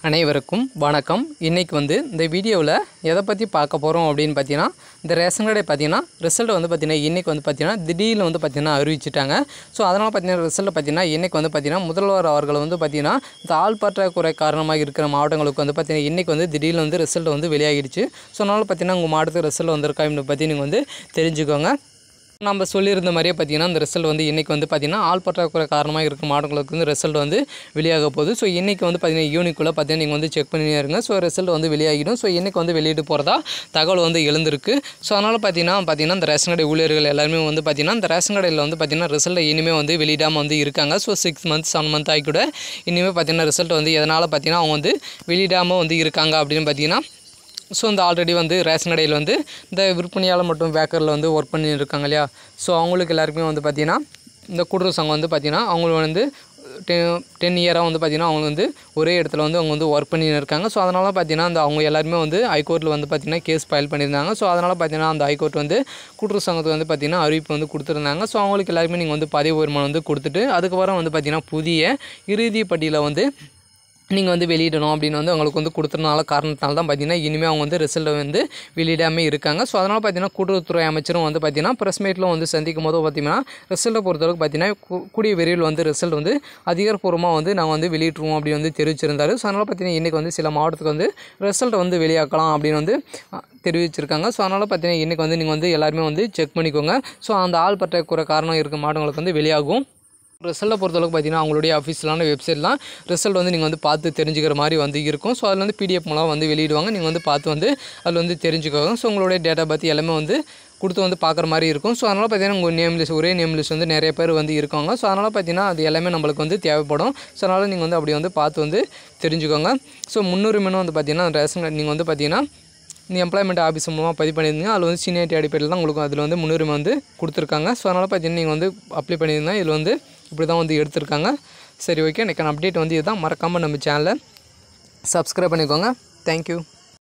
அனைவருக்கும் வணக்கம் இன்றைக்கி வந்து இந்த வீடியோவில் எதை பற்றி பார்க்க போகிறோம் அப்படின்னு பார்த்தீங்கன்னா இந்த ரேஷன் கடை பார்த்தீங்கன்னா ரிசல்ட் வந்து பார்த்தீங்கன்னா இன்றைக்கி வந்து பார்த்தீங்கன்னா திடீர்னு வந்து பார்த்தீங்கன்னா அறிவிச்சிட்டாங்க ஸோ அதனால் பார்த்தீங்கன்னா ரிசல்ட் பார்த்தீங்கன்னா இன்றைக்கி வந்து பார்த்தீங்கன்னா முதல்வர் அவர்கள் வந்து பார்த்தீங்கன்னா இந்த ஆள் பற்றாக்குறை காரணமாக இருக்கிற மாவட்டங்களுக்கு வந்து பார்த்தீங்கன்னா இன்றைக்கி வந்து திடீர்னு வந்து ரிசல்ட் வந்து வெளியாகிடுச்சு ஸோ அதனால் பார்த்தீங்கன்னா உங்கள் மாவட்டத்துக்கு ரிசல்ட் வந்திருக்கா அப்படின்னு பற்றி நீங்கள் வந்து தெரிஞ்சுக்கோங்க நம்ம சொல்லியிருந்த மாதிரியே பார்த்தீங்கன்னா இந்த ரிசல்ட் வந்து இன்றைக்கி வந்து பார்த்திங்கன்னா ஆள் பற்றாக்குறை காரணமாக இருக்க மாவட்டங்களுக்கு வந்து ரிசல்ட் வந்து வெளியாக போகுது ஸோ இன்றைக்கி வந்து பார்த்தீங்கன்னா யூனிக்குள்ளே பார்த்தீங்கன்னா நீங்கள் வந்து செக் பண்ணி இருங்க ஸோ ரிசல்ட் வந்து வெளியாகிடும் ஸோ இன்றைக்கி வந்து வெளியிட்டு போகிறதா தகவல் வந்து எழுந்திருக்கு ஸோ அதனால் பார்த்தீங்கன்னா பார்த்தீங்கன்னா இந்த ரேஷன் கடை ஊழியர்கள் எல்லாருமே வந்து பார்த்தீங்கன்னா இந்த ரேஷன் கடையில் வந்து பார்த்தீங்கன்னா ரிசல்ட் இனிமேல் வந்து வெளியிடாமல் வந்து இருக்காங்க so six month seven month ஆகி கூட இனிமேல் பார்த்தீங்கன்னா ரிசல்ட் வந்து எதனால் பார்த்தீங்கன்னா அவங்க வந்து வெளியிடாமல் வந்து இருக்காங்க அப்படின்னு பார்த்தீங்கன்னா ஸோ இந்த ஆல்ரெடி வந்து ரேஷன் கடையில் வந்து இந்த விற்பனையாளர் மற்றும் பேக்கரில் வந்து ஒர்க் பண்ணிட்டு இருக்காங்க இல்லையா ஸோ அவங்களுக்கு எல்லாருக்குமே வந்து பார்த்திங்கன்னா இந்த கூட்டுறவு சங்கம் வந்து பார்த்திங்கன்னா அவங்களுக்கு வந்து டென் டென் இயராக வந்து பார்த்திங்கன்னா அவங்க வந்து ஒரே இடத்துல வந்து அவங்க வந்து ஒர்க் பண்ணிட்டு இருக்காங்க ஸோ அதனால் பார்த்தீங்கன்னா அந்த அவங்க எல்லாருமே வந்து ஹைகோர்ட்டில் வந்து பார்த்திங்கன்னா கேஸ் ஃபைல் பண்ணியிருந்தாங்க ஸோ அதனால் பார்த்தீங்கன்னா அந்த ஹைகோர்ட் வந்து கூட்டுறவு சங்கத்துக்கு வந்து பார்த்திங்கன்னா அறிவிப்பு வந்து கொடுத்துருந்தாங்க ஸோ அவங்களுக்கு எல்லாருமே நீங்கள் வந்து பதவி உரிமம் வந்து கொடுத்துட்டு அதுக்கப்புறம் வந்து பார்த்திங்கன்னா புதிய இறுதி பட்டியலை வந்து நீங்கள் வந்து வெளியிடணும் அப்படின்னு வந்து அவங்களுக்கு வந்து கொடுத்துறதுனால காரணத்தினால தான் பார்த்தீங்கன்னா இனிமேல் அவங்க வந்து ரிசல்ட்டை வந்து வெளியிடாமல் இருக்காங்க ஸோ அதனால் பார்த்தீங்கன்னா கூட்டுறவுத்துறை அமைச்சரும் வந்து பார்த்தீங்கன்னா ப்ரெஸ் மீட்டில் வந்து சந்திக்கும் போது பார்த்தீங்கன்னா ரிசல்ட்டை பொறுத்தளவுக்கு பார்த்தீங்கன்னா கூ- கூடிய விரைவில் வந்து ரிசல்ட் வந்து அதிகாரப்பூர்வமாக வந்து நாங்கள் வந்து வெளியிட்டுருவோம் அப்படின்னு வந்து தெரிவிச்சிருந்தாரு ஸோ அதனால் பார்த்தீங்கன்னா இன்றைக்கி வந்து சில மாவட்டத்துக்கு வந்து ரிசல்ட்டை வந்து வெளியாக்கலாம் அப்படின்னு வந்து அ, தெரிவிச்சிருக்காங்க ஸோ அதனால் பார்த்தீங்கன்னா இன்றைக்கி வந்து நீங்கள் வந்து எல்லாருமே வந்து செக் பண்ணிக்கோங்க ஸோ அந்த ஆள் பற்றாக்குறை காரணம் இருக்க மாவட்டங்களுக்கு வந்து வெளியாகும் ரிசல்ட்டை பொறுத்தளவுக்கு பார்த்தீங்கன்னா அவங்களுடைய அஃபீஷியலான வெப்சைட்லாம் ரிசல்ட் வந்து நீங்கள் வந்து பார்த்து தெரிஞ்சுக்கிற மாதிரி வந்து இருக்கும் ஸோ அதில் வந்து பிடிஎஃப் மூலம் வந்து வெளியிடுவாங்க நீங்கள் வந்து பார்த்து வந்து அதில் வந்து தெரிஞ்சுக்கோங்க ஸோ உங்களுடைய டேட்டா பற்றி எல்லாமே வந்து கொடுத்து வந்து பார்க்குற மாதிரி இருக்கும் ஸோ அதனால் பார்த்தீங்கன்னா உங்கள் நேம் லிஸ்ட் ஒரே நேம் லிஸ்ட் வந்து நிறைய பேர் வந்து இருக்காங்க ஸோ அதனால் பார்த்தீங்கன்னா அது எல்லாமே நம்மளுக்கு வந்து தேவைப்படும் ஸோ அதனால் நீங்கள் வந்து அப்படி வந்து பார்த்து வந்து தெரிஞ்சுக்கோங்க ஸோ முன்னுரிமைன்னு வந்து பார்த்தீங்கன்னா ரேஷன் கார்டு நீங்கள் வந்து பார்த்தீங்கன்னா நீ எம்ப்ளாய்மெண்ட் ஆஃபீஸ் மூலமாக பதிவு பண்ணியிருந்தீங்க அதில் வந்து சீனியாரிட்டி அடிப்படையில் தான் உங்களுக்கு அதில் வந்து முன்னுரிமை வந்து கொடுத்துருக்காங்க ஸோ அதனால் பார்த்தீங்கன்னா நீங்கள் வந்து அப்ளை பண்ணியிருந்தா இதில் வந்து இப்படி தான் வந்து எடுத்திருக்காங்க சரி ஓகே எனக்கு அப்டேட் வந்து இதுதான் மறக்காமல் நம்ம சேனலை சப்ஸ்கிரைப் பண்ணிக்கோங்க தேங்க்யூ